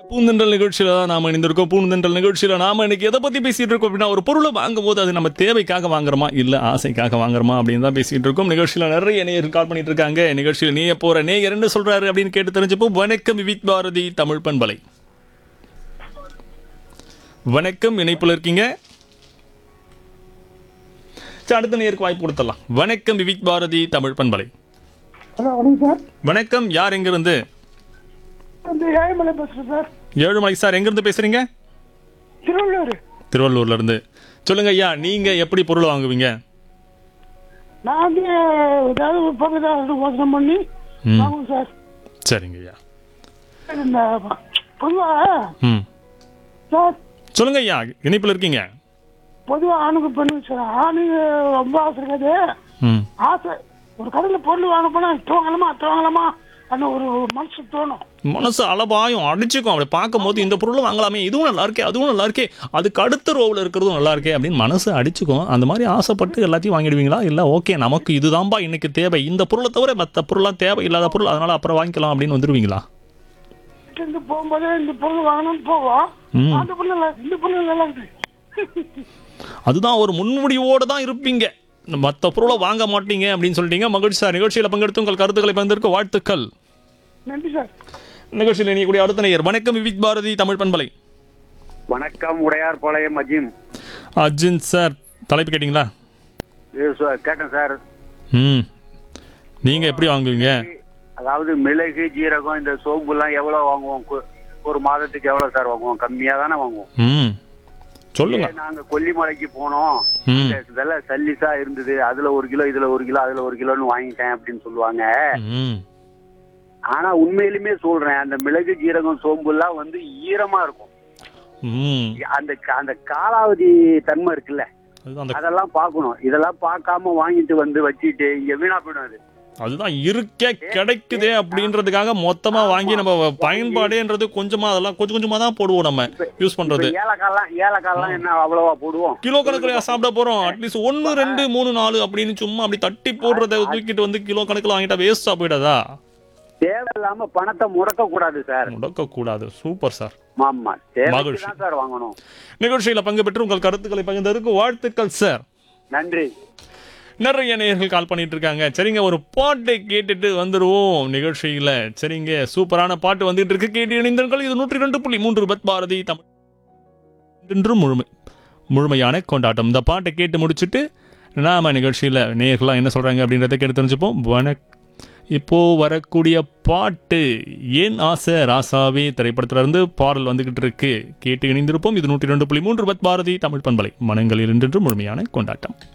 பூந்தென்றல் நிகழ்ச்சியில தான் நாம இணைந்திருக்கோம் பூந்தென்றல் நிகழ்ச்சியில நாம இன்னைக்கு எதை பத்தி பேசிட்டு இருக்கோம் அப்படின்னா ஒரு பொருளை வாங்கும் போது அது நம்ம தேவைக்காக வாங்குறோமா இல்ல ஆசைக்காக வாங்குறோமா அப்படின்னு தான் பேசிட்டு இருக்கோம் நிகழ்ச்சியில நிறைய நேயர்கள் கால் பண்ணிட்டு இருக்காங்க நிகழ்ச்சியில் நீய போற நேயர் என்ன சொல்றாரு அப்படின்னு கேட்டு தெரிஞ்சப்போ வணக்கம் விவிக் பாரதி தமிழ் பண்பலை வணக்கம் இணைப்புல இருக்கீங்க சரி, அடுத்த நேருக்கு வாய்ப்பு கொடுத்துடலாம் வணக்கம் விவிக் பாரதி தமிழ் பண்பலை ஹலோ வணக்கம் சார் வணக்கம் யார் எங்கிருந்து வந்து ஏழுமலை பேசுகிறேன் சார் ஏழுமலை சார் எங்கிருந்து பேசுறீங்க திருவள்ளூர் திருவள்ளூர்ல இருந்து சொல்லுங்க ஐயா நீங்க எப்படி பொருள் வாங்குவீங்க நான் வந்து ஏதாவது ஒரு பொருள் ஏதாவது யோசனை பண்ணி ம். வாங்குவேன் சார் சரிங்க ஐயா இந்த பொதுவாக ம் சார் சொல்லுங்க ஐயா இணைப்பில் இருக்கீங்க பொதுவாக ஆணுக்கு பெண்ணு சார் ஆணுக்கு ரொம்ப ஆசை இருக்காது ம் ஆசை ஒரு கடையில் பொருள் வாங்க போனால் துவங்கலாமா துவங்கலாமா அந்த ஒரு மனசு தோணும் மனசு அளவாயும் அடிச்சுக்கும் அப்படி பார்க்கும்போது இந்த பொருளை வாங்கலாமே இதுவும் நல்லா இருக்கே அதுவும் நல்லா இருக்கே அதுக்கு அடுத்த ரோவில் இருக்கிறதும் நல்லா இருக்கே அப்படின்னு மனசு அடிச்சுக்கும் அந்த மாதிரி ஆசைப்பட்டு எல்லாத்தையும் வாங்கிடுவீங்களா இல்லை ஓகே நமக்கு இதுதான்பா இன்னைக்கு தேவை இந்த பொருளை தவிர மற்ற பொருளாக தேவை இல்லாத பொருள் அதனால அப்புறம் வாங்கிக்கலாம் அப்படின்னு வந்துடுவீங்களா இருந்து போகும்போது இந்த பொருள் வாங்கணும்னு போவோம் ம். அந்த பொருள் நல்லா இந்த பொருள் நல்லா இருக்குது அதுதான் ஒரு முன்முடிவோடு தான் இருப்பீங்க மற்ற பொருளை வாங்க மாட்டீங்க அப்படின்னு சொல்லிட்டீங்க மகிழ்ச்சி சார் நிகழ்ச்சியில் பங்கெடுத்து உங்கள் கருத்துக்களை பகிர்ந்திருக்க வாழ்த்துக்கள் நன்றி சார் நிகழ்ச்சியில் இணையக்கூடிய அடுத்த நேயர் வணக்கம் விவிக் பாரதி தமிழ் பண்பலை வணக்கம் உடையார் பாளையம் அஜிம் அர்ஜுன் சார் தலைப்பு கேட்டிங்களா இது சார் கேட்டேன் சார் ம் நீங்கள் எப்படி வாங்குவீங்க அதாவது மிளகு ஜீரகம் இந்த சோம்புலாம் எவ்வளோ வாங்குவோம் கு- ஒரு மாதத்துக்கு எவ்வளோ சார் வாங்குவோம் கம்மியாக தானே வாங்குவோம் ம் சொல்லுங்க இதே நாங்க கொல்லிமலைக்கு போனோம் ம் இந்த விலை சல்லிசா இருந்தது அதுல ஒரு கிலோ இதுல ஒரு கிலோ அதுல ஒரு கிலோன்னு வாங்கிட்டேன் அப்படின்னு சொல்லுவாங்க ம் ஆனா உண்மையிலுமே சொல்றேன் அந்த மிளகு ஜீரகம் சோம்புலாம் வந்து ஈரமா இருக்கும் ம் அந்த அந்த காலாவதி தன்மை இருக்குல்ல அதுதான் அந்த அதெல்லாம் பார்க்கணும் இதெல்லாம் பார்க்காம வாங்கிட்டு வந்து வச்சுட்டு இங்க வீணா போயிடும் அது அதுதான் இருக்கே கிடைக்குதே அப்படின்றதுக்காக மொத்தமா வாங்கி நம்ம பயன்பாடேன்றது கொஞ்சமா அதெல்லாம் கொஞ்சம் கொஞ்சமா தான் போடுவோம் நம்ம யூஸ் பண்றது இப்ப ஏலக்காய்லாம் ஏலக்காய்லாம் என்ன அவ்வளவா போடுவோம் கிலோ கணக்குல சாப்பிட போறோம் அட்லீஸ்ட் ஒன்னு ரெண்டு மூணு நாலு அப்படின்னு சும்மா அப்படி தட்டி போடுறத தூக்கிட்டு வந்து கிலோ கணக்குல வாங்கிட்டா வேஸ்டா போயிடாதா தேவையில்லாம பணத்தை முடக்க கூடாது சார் முடக்க கூடாது சூப்பர் சார் ஆமா தேவைக்கு மகிழ்ச்சி. தான் சார் வாங்கணும் நிகழ்ச்சியில பங்கு பெற்று உங்கள் கருத்துக்களை பகிர்ந்ததற்கு வாழ்த்துக்கள் சார் நன்றி நிறைய நேயர்கள் கால் பண்ணிட்டு இருக்காங்க சரிங்க ஒரு பாட்டை கேட்டுட்டு வந்துருவோம் நிகழ்ச்சியில சரிங்க சூப்பரான பாட்டு வந்துட்டு இருக்கு கேட்டு இணைந்தீர்கள் இது நூற்றி ரெண்டு புள்ளி மூன்று பத் பாரதி தமிழ் இன்றும் முழுமை முழுமையான கொண்டாட்டம் இந்த பாட்டை கேட்டு முடிச்சுட்டு நாம நிகழ்ச்சியில நேயர்கள்லாம் என்ன சொல்றாங்க அப்படின்றத கேட்டு தெரிஞ்சுப்போம் வணக் இப்போ வரக்கூடிய பாட்டு ஏன் ஆசை ராசாவே திரைப்படத்துல இருந்து பாடல் வந்துகிட்டு இருக்கு கேட்டு இணைந்திருப்போம் இது நூற்றி ரெண்டு புள்ளி மூன்று பத் பாரதி தமிழ் பண்பலை மனங்களில் இன்று முழுமையான கொண்டாட்டம்